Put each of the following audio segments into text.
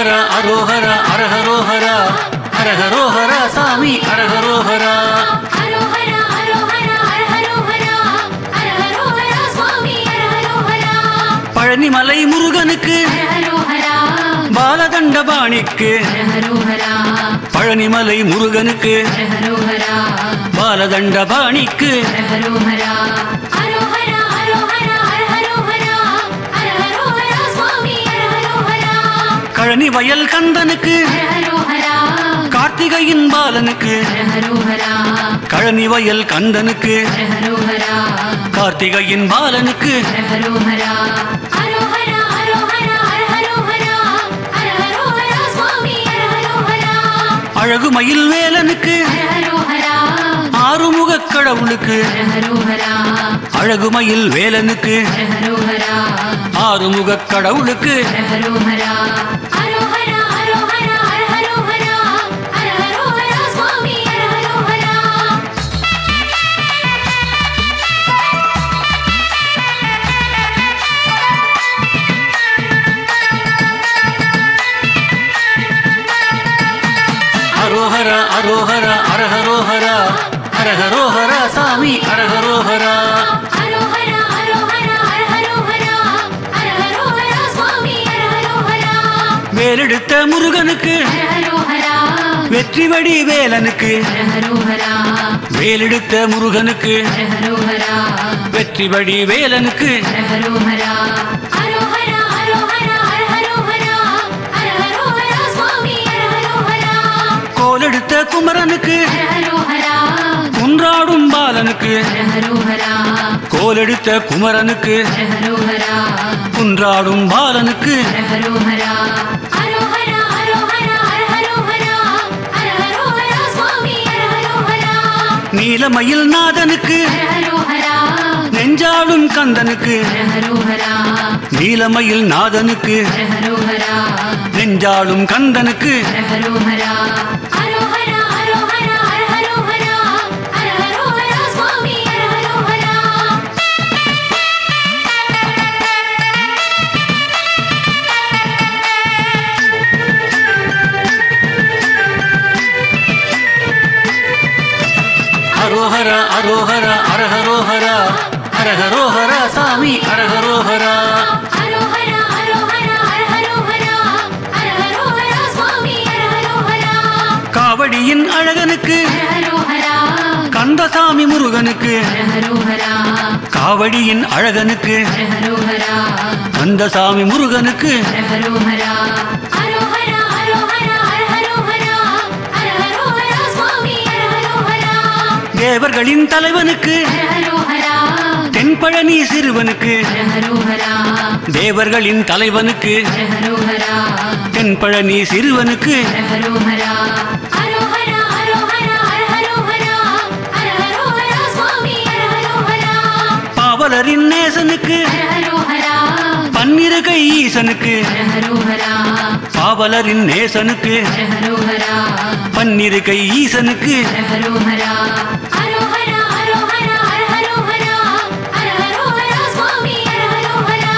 அரோஹரா அரோஹரா அரஹரோஹரா அரஹரோஹரா சாமி அரஹரோஹரா ஹரோஹரா ஹரோஹரா ஹரஹரோஹரா ஹரஹரோஹரா சுவாமி ஹரஹரோஹரா பழனிமலை முருகனுக்கு ஹரஹரோஹரா பாலதண்டபாணிக்கு ஹரஹரோஹரா பழனிமலை முருகனுக்கு ஹரஹரோஹரா பாலதண்டபாணிக்கு ஹரஹரோஹரா ஹரோஹரா ஹரோஹரா ஹரஹரோஹரா ஹரஹரோஹரா சுவாமி ஹரஹரோஹரா கழனி வயல் கந்தனுக்கு ஹரஹரோஹரா கார்த்திகையின் பாலனுக்கு ஹரஹரோஹரா கழனி வயல் கந்தனுக்கு ஹரஹரோஹரா கார்த்திகையின் பாலனுக்கு ஹரஹரோஹரா ஹரோஹரா ஹரோஹரா ஹரஹரோஹரா ஹரஹரோஹரா சுவாமி ஹரஹரோஹரா அழகு மயில் வேலனுக்கு ஹரஹரோஹரா ஆறுமுகக் கடவுளுக்கு ஹரஹரோஹரா அழகு மயில் வேலனுக்கு ஹரஹரோஹரா ஆறுமுகக் கடவுளுக்கு ஹரஹரோஹரா ஹரோஹரா ஹரோஹரா ஹரஹரோஹரா ஹரஹரோஹரா சுவாமி ஹரஹரோஹரா அரோஹரா அரோஹரா அரஹரோஹரா அரஹரோஹரா சாமி அரஹரோஹரா ஹரோஹரா ஹரோஹரா ஹரஹரோஹரா ஹரஹரோஹரா சுவாமி ஹரஹரோஹரா வேலெடுத்த முருகனுக்கு ஹரஹரோஹரா வெற்றிவடி வேலனுக்கு ஹரஹரோஹரா வேலெடுத்த முருகனுக்கு ஹரஹரோஹரா வெற்றிவடி வேலனுக்கு ஹரஹரோஹரா ஹரோஹரா ஹரோஹரா ஹரஹரோஹரா ஹரஹரோஹரா சுவாமி ஹரஹரோஹரா கோலெடுத்த குமரனுக்கு ஹரஹரோஹரா குன்றாடும் பாலனுக்கு ஹரஹரோஹரா கோலெடுத்த குமரனுக்கு ஹரஹரோஹரா குன்றாடும் பாலனுக்கு ஹரஹரோஹரா ஹரோஹரா ஹரோஹரா ஹரஹரோஹரா ஹரஹரோஹரா சுவாமி ஹரஹரோஹரா நீலமயில் நாதனுக்கு ஹரஹரோஹரா நெஞ்சாடும் கந்தனுக்கு ஹரஹரோஹரா நீலமயில் நாதனுக்கு ஹரஹரோஹரா நெஞ்சாடும் கந்தனுக்கு ஹரஹரோஹரா ஹரோஹரா ஹரோஹரா ஹரஹரோஹரா ஹரஹரோஹரா சுவாமி ஹரஹரோஹரா அரோஹரா அரோஹரா அரஹரோஹரா அரஹரோஹரா சாமி அரஹரோஹரா ஹரோஹரா ஹரோஹரா ஹரஹரோஹரா ஹரஹரோஹரா சுவாமி ஹரஹரோஹரா காவடியின் அழகனுக்கு ஹரஹரோஹரா கந்தசாமி முருகனுக்கு ஹரஹரோஹரா காவடியின் அழகனுக்கு ஹரஹரோஹரா கந்தசாமி முருகனுக்கு ஹரஹரோஹரா ஹரோஹரா ஹரோஹரா ஹரஹரோஹரா ஹரஹரோஹரா சுவாமி ஹரஹரோஹரா தேவர்களின் தலைவனுக்கு ஹரஹரோஹரா தென்பழனி சிறுவனுக்கு ஹரஹரோஹரா தேவர்களின் தலைவனுக்கு ஹரஹரோஹரா தென்பழனி சிறுவனுக்கு ஹரஹரோஹரா ஹரோஹரா ஹரோஹரா ஹரஹரோஹரா ஹரஹரோஹரா சுவாமி ஹரஹரோஹரா பாவலரின் நேசனுக்கு ஹரஹரோஹரா பன்னிருகை ஈசனுக்கு ஹரஹரோஹரா பாவலரின் நேசனுக்கு ஹரஹரோஹரா பன்னிருகை ஈசனுக்கு ஹரஹரோஹரா ஹரோஹரா ஹரோஹரா ஹரஹரோஹரா ஹரஹரோஹரா சுவாமி ஹரஹரோஹரா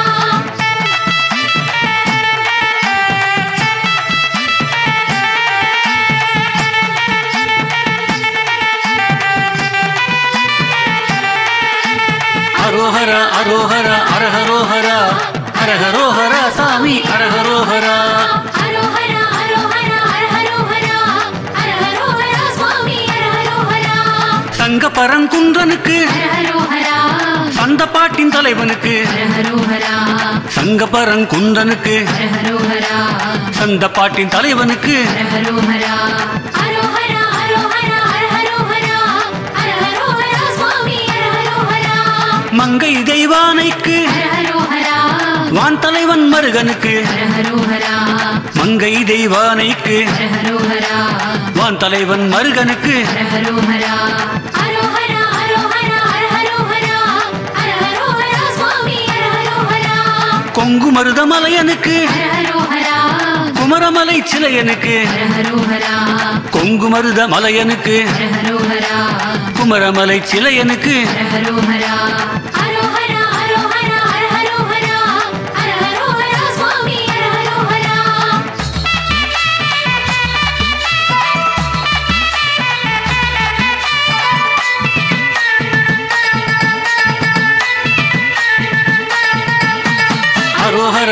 அரோஹரா அரோஹரா அரஹரோஹரா அரஹரோஹரா சாமி அரஹரோஹரா ஹரோஹரா ஹரோஹரா ஹரஹரோஹரா ஹரஹரோஹரா சுவாமி ஹரஹரோஹரா சங்க பரங்குன்றனுக்கு ஹரஹரோஹரா சந்தப்பாட்டின் தலைவனுக்கு ஹரஹரோஹரா சங்க பரங்குன்றனுக்கு ஹரஹரோஹரா சந்தப்பாட்டின் தலைவனுக்கு ஹரஹரோஹரா ஹரோஹரா ஹரோஹரா ஹரஹரோஹரா ஹரஹரோஹரா சுவாமி ஹரஹரோஹரா மங்கை தெய்வானைக்கு ஹரஹரோஹரா வான் தலைவன் மருகனுக்கு ஹரஹரோஹரா மங்கை தெய்வானைக்கு ஹரஹரோஹரா வான் தலைவன் மருகனுக்கு ஹரஹரோஹரா ஹரோஹரா ஹரோஹரா ஹரஹரோஹரா ஹரஹரோஹரா சுவாமி ஹரஹரோஹரா கொங்கு மருதமலையனுக்கு ஹரஹரோஹரா குமரமலை சிலையனுக்கு ஹரஹரோஹரா கொங்கு மருத மலையனுக்கு ஹரஹரோஹரா குமரமலை சிலையனுக்கு ஹரஹரோஹரா ஹரோஹரா ஹரோஹரா ஹரஹரோஹரா ஹரஹரோஹரா சுவாமி ஹரஹரோஹரா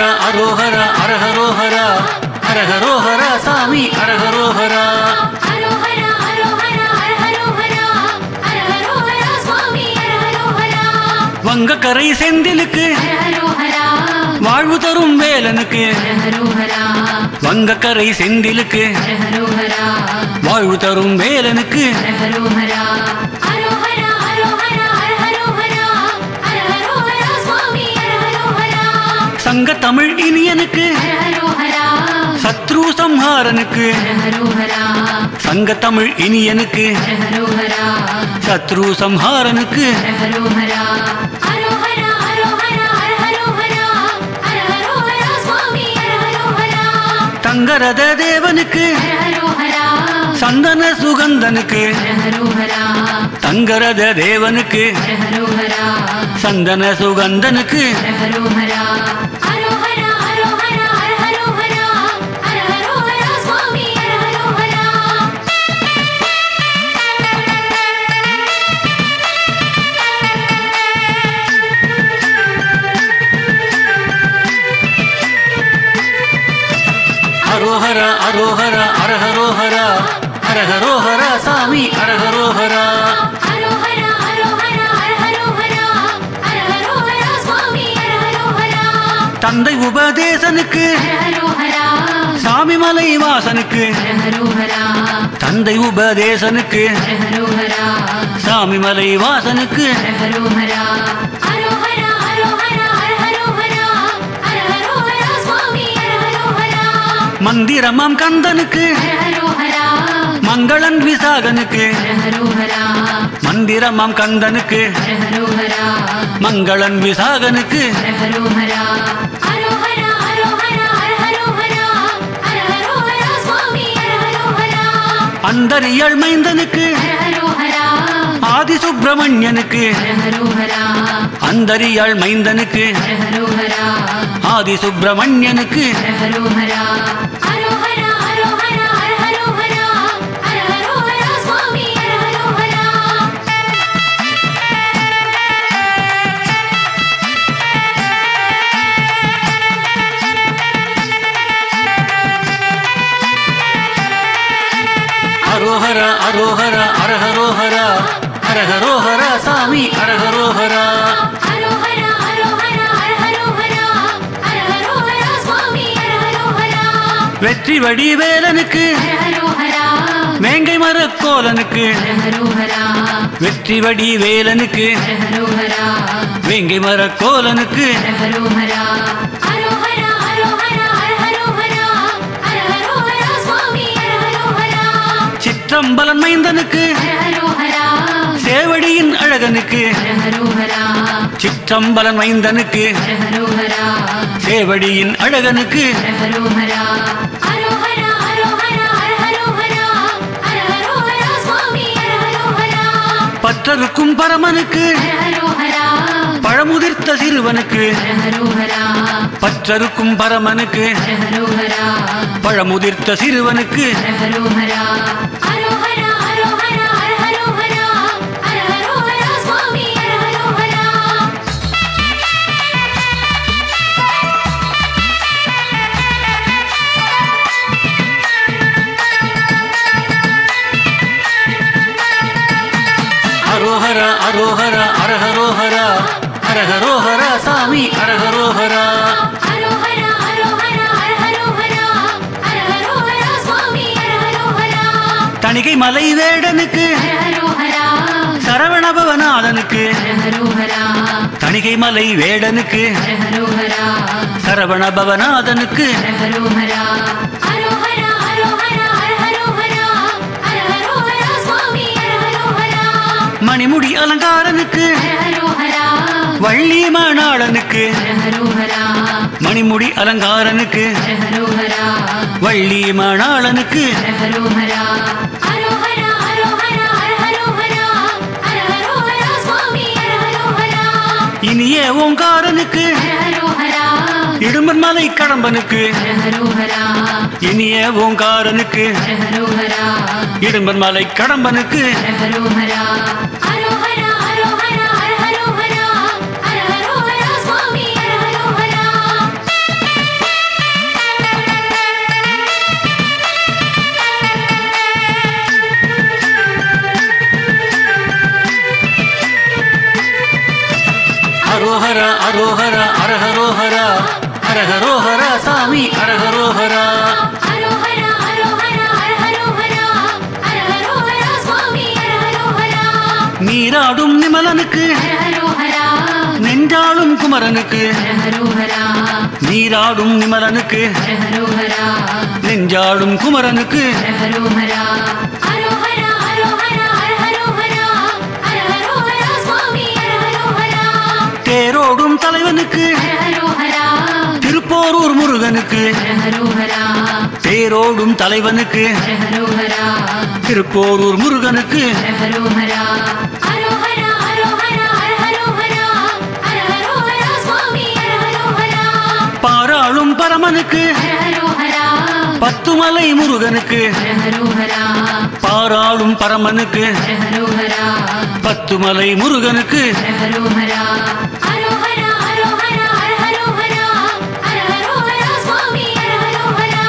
அரோஹரா அரஹரோஹரா அரஹரோஹரா சாமி அரஹரோஹரா அரோஹரா அரோஹரா அரஹரோஹரா அரஹரோஹரா சுவாமி அரஹரோஹரா வங்கக்கரை செந்திலுக்கு அரஹரோஹரா வாழ்வு தரும் வேலனுக்கு அரஹரோஹரா வங்கக்கரை செந்திலுக்கு அரஹரோஹரா வாழ்வு தரும் வேலனுக்கு அரஹரோஹரா அரோஹரா அரோஹரா அரஹரோஹரா அரஹரோஹரா சுவாமி அரஹரோஹரா சங்க தமிழ் இனியனுக்கு அரஹரோஹரா சத்ரு சம்ஹாரனுக்கு அரஹரோஹரா சங்க தமிழ் இனியனுக்கு அரஹரோஹரா சத்ரு சம்ஹாரனுக்கு அரஹரோஹரா அரோஹரா அரோஹரா அரஹரோஹரா அரஹரோஹரா சுவாமி அரஹரோஹரா தங்கரத தேவனுக்கு அரஹரோஹரா சந்தன சுகந்தனுக்கு அரஹரோஹரா தங்கரத தேவனுக்கு அரஹரோஹரா சந்தன சுகந்தனுக்கு அரஹரோஹரா அரோஹரா அரோஹரா அரஹரோஹரா அரஹரோஹரா சுவாமி அரஹரோஹரா அரோஹரா அரோஹரா அரஹரோஹரா அரஹரோஹரா சாமி அரஹரோஹரா அரோஹரா அரோஹரா அரஹரோஹரா அரஹரோஹரா சுவாமி அரஹரோஹரா தந்தை உபதேசனுக்கு அரஹரோஹரா சாமிமலை வாசனுக்கு அரஹரோஹரா தந்தை உபதேசனுக்கு அரஹரோஹரா சாமிமலை வாசனுக்கு அரஹரோஹரா அரோஹரா அரோஹரா அரஹரோஹரா அரஹரோஹரா சுவாமி அரஹரோஹரா மந்திரமாம் கந்தனுக்கு அரஹரோஹரா மங்களன் விசாகனுக்கு அரஹரோஹரா மந்திரமாம் கந்தனுக்கு அரஹரோஹரா மங்களன் விசாகனுக்கு அரஹரோஹரா அரோஹரா அரோஹரா அரஹரோஹரா அரஹரோஹரா சுவாமி அரஹரோஹரா அந்தரியல் மைந்தனுக்கு அரஹரோஹரா ஆதி சுப்பிரமணியனுக்கு அரஹரோஹரா அந்தரியாள் மைந்தனுக்கு அரஹரோஹரா ஆதி சுப்பிரமணியனுக்கு அரஹரோஹரா அரோஹரா அரோஹரா அரஹரோஹரா அரஹரோஹரா சுவாமி அரஹரோஹரா அரோஹரா அரோஹரா அரஹரோஹரா அரஹரோஹரா சாமி அரஹரோஹரா அரோஹரா அரோஹரா அரஹரோஹரா அரஹரோஹரா சுவாமி அரஹரோஹரா வெற்றி வடிவேலனுக்கு அரஹரோஹரா வேங்கை மரக்கோலனுக்கு அரஹரோஹரா வெற்றி வடிவேலனுக்கு அரஹரோஹரா வேங்கை மரக்கோலனுக்கு அரஹரோஹரா அரோஹரா அரோஹரா அரஹரோஹரா அரஹரோஹரா சுவாமி அரஹரோஹரா சிற்றம்பலன் மைந்தனுக்கு அரஹரோஹரா சேவடியின் அழகனுக்கு அரஹரோஹரா சிற்றம்பலன் மைந்தனுக்கு அரஹரோஹரா சேவடியின் அழகனுக்கு அரஹரோஹரா அரோஹரா அரோஹரா அரஹரோஹரா அரஹரோஹரா சுவாமி அரஹரோஹரா பற்றருக்கும் பரமனுக்கு அரஹரோஹரா பழமுதிர்த்த சிறுவனுக்கு அரஹரோஹரா பற்றருக்கும் பரமனுக்கு அரஹரோஹரா பழமுதிர்த்த சிறுவனுக்கு அரஹரோஹரா அரோஹரா அரோஹரா அரஹரோஹரா அரஹரோஹரா சுவாமி அரஹரோஹரா அரோஹரா அரோஹரா அரஹரோஹரா அரஹரோஹரா சாமி அரஹரோஹரா அரோஹரா அரோஹரா அரஹரோஹரா அரஹரோஹரா சுவாமி அரஹரோஹரா தணிகை மலை வேடனுக்கு அரஹரோஹரா சரவணபவநாதனுக்கு அரஹரோஹரா தணிகை மலை வேடனுக்கு அரஹரோஹரா சரவணபவநாதனுக்கு அரஹரோஹரா அரோஹரா அரோஹரா அரஹரோஹரா அரஹரோஹரா சுவாமி அரஹரோஹரா மணிமுடி அலங்காரனுக்கு அரஹரோஹரா வள்ளி மணாளனுக்கு அரஹரோஹரா மணிமுடி அலங்காரனுக்கு அரஹரோஹரா வள்ளி மணாளனுக்கு அரஹரோஹரா அரோஹரா அரோஹரா அரஹரோஹரா அரஹரோஹரா சுவாமி அரஹரோஹரா இனிய ஓங்காரனுக்கு அரஹரோஹரா இடும்பன் மலை கடம்பனுக்கு அரஹரோஹரா இனிய ஓங்காரனுக்கு அரஹரோஹரா இடும்பன் மலை கடம்பனுக்கு அரஹரோஹரா அரோஹரா அரோஹரா அரஹரோஹரா அரஹரோஹரா சுவாமி அரஹரோஹரா அரோஹரா அரோஹரா அரஹரோஹரா அரஹரோஹரா சாமி அரஹரோஹரா அரோஹரா அரோஹரா அரஹரோஹரா அரஹரோஹரா சுவாமி அரஹரோஹரா நீராடும் நிமலனுக்கு அரஹரோஹரா நெஞ்சாடும் குமரனுக்கு அரஹரோஹரா நீராடும் நிமலனுக்கு அரஹரோஹரா நெஞ்சாடும் குமரனுக்கு அரஹரோஹரா அரோஹரா அரோஹரா அரஹரோஹரா அரஹரோஹரா சுவாமி அரஹரோஹரா தேரோடும் தலைவனுக்கு அரஹரோஹரா திருப்போரூர் முருகனுக்கு அரஹரோஹரா தேரோடும் தலைவனுக்கு அரஹரோஹரா திருப்போரூர் முருகனுக்கு அரஹரோஹரா அரோஹரா அரோஹரா அரஹரோஹரா அரஹரோஹரா சுவாமி அரஹரோஹரா பாராளும் பரமனுக்கு அரஹரோஹரா பத்துமலை முருகனுக்கு அரஹரோஹரா பாராளும் பரமனுக்கு அரஹரோஹரா பத்துமலை முருகனுக்கு அரஹரோஹரா அரோஹரா அரோஹரா அரஹரோஹரா அரஹரோஹரா சுவாமி அரஹரோஹரா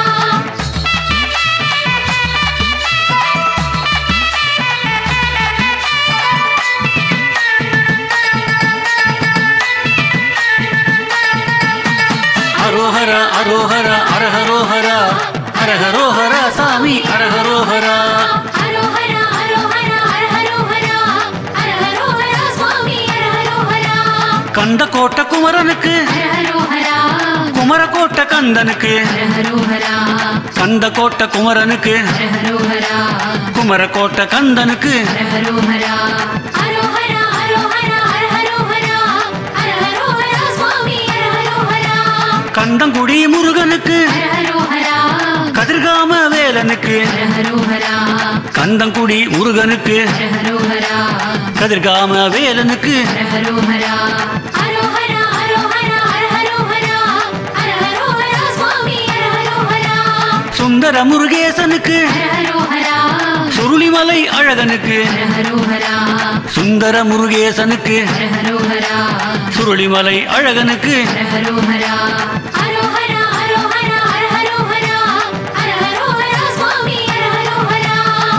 அரோஹரா அரோஹரா அரஹரோஹரா அரஹரோஹரா சாமி அரஹரோஹரா அரோஹரா அரோஹரா அரஹரோஹரா அரஹரோஹரா சுவாமி அரஹரோஹரா கந்த கோட்ட குமரனுக்கு அரஹரோஹரா குமரகோட்ட கந்தனுக்கு அரஹரோஹரா கந்த கோட்ட குமரனுக்கு அரஹரோஹரா குமரகோட்ட கந்தனுக்கு அரஹரோஹரா அரோஹரா அரோஹரா அரஹரோஹரா அரஹரோஹரா சுவாமி அரஹரோஹரா கந்தங்குடி முருகனுக்கு அரஹரோஹரா கதிர்காம வேலனுக்கு அரஹரோஹரா கந்தங்குடி முருகனுக்கு அரஹரோஹரா கதிர்காம வேலனுக்கு அரஹரோஹரா அரோஹரா அரோஹரா அரஹரோஹரா அரஹரோஹரா சுவாமி அரஹரோஹரா சுந்தர முருகேசனுக்கு அரஹரோஹரா சுருளிமலை அழகனுக்கு அரஹரோஹரா சுந்தர முருகேசனுக்கு அரஹரோஹரா சுருளிமலை அழகனுக்கு அரஹரோஹரா அரோஹரா அரோஹரா அரஹரோஹரா அரஹரோஹரா சுவாமி அரஹரோஹரா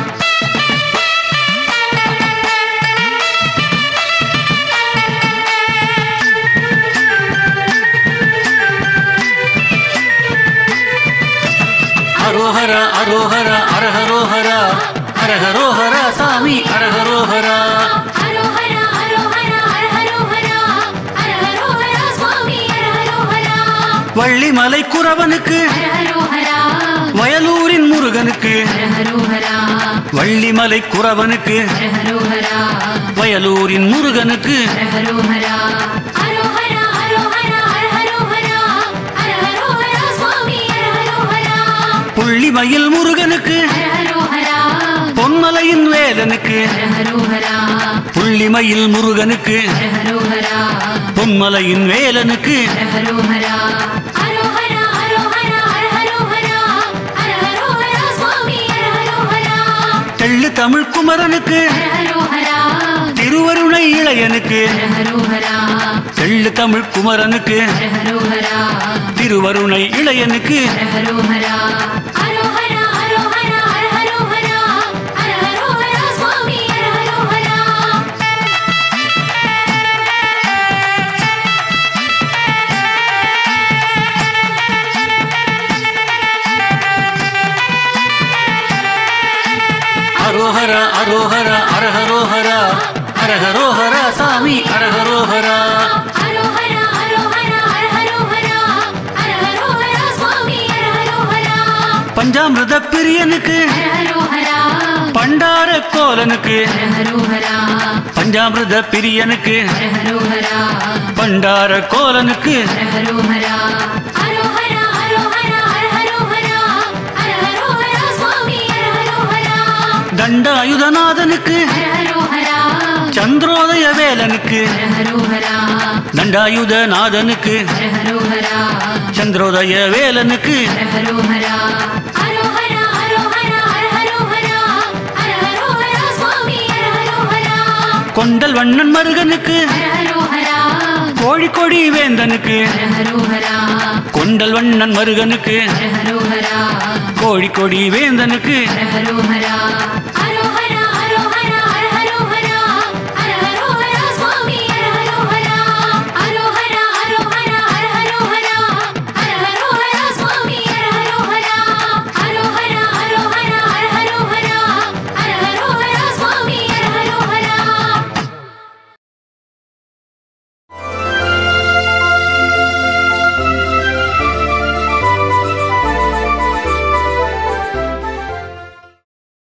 அரோஹரா அரோஹரா அரஹரோஹரா அரஹரோஹரா சாமி அரஹரோஹரா அரோஹரா அரோஹரா அரஹரோஹரா அரஹரோஹரா சுவாமி அரஹரோஹரா வள்ளிமலை குறவனுக்கு அரஹரோஹரா வயலூரின் முருகனுக்கு அரஹரோஹரா வள்ளிமலை குறவனுக்கு அரஹரோஹரா வயலூரின் முருகனுக்கு அரஹரோஹரா அரோஹரா அரோஹரா அரஹரோஹரா அரஹரோஹரா சுவாமி அரஹரோஹரா புள்ளிமயில் முருகனுக்கு அரஹரோஹரா பொன்மலையின் வேலனுக்கு அரஹரோஹரா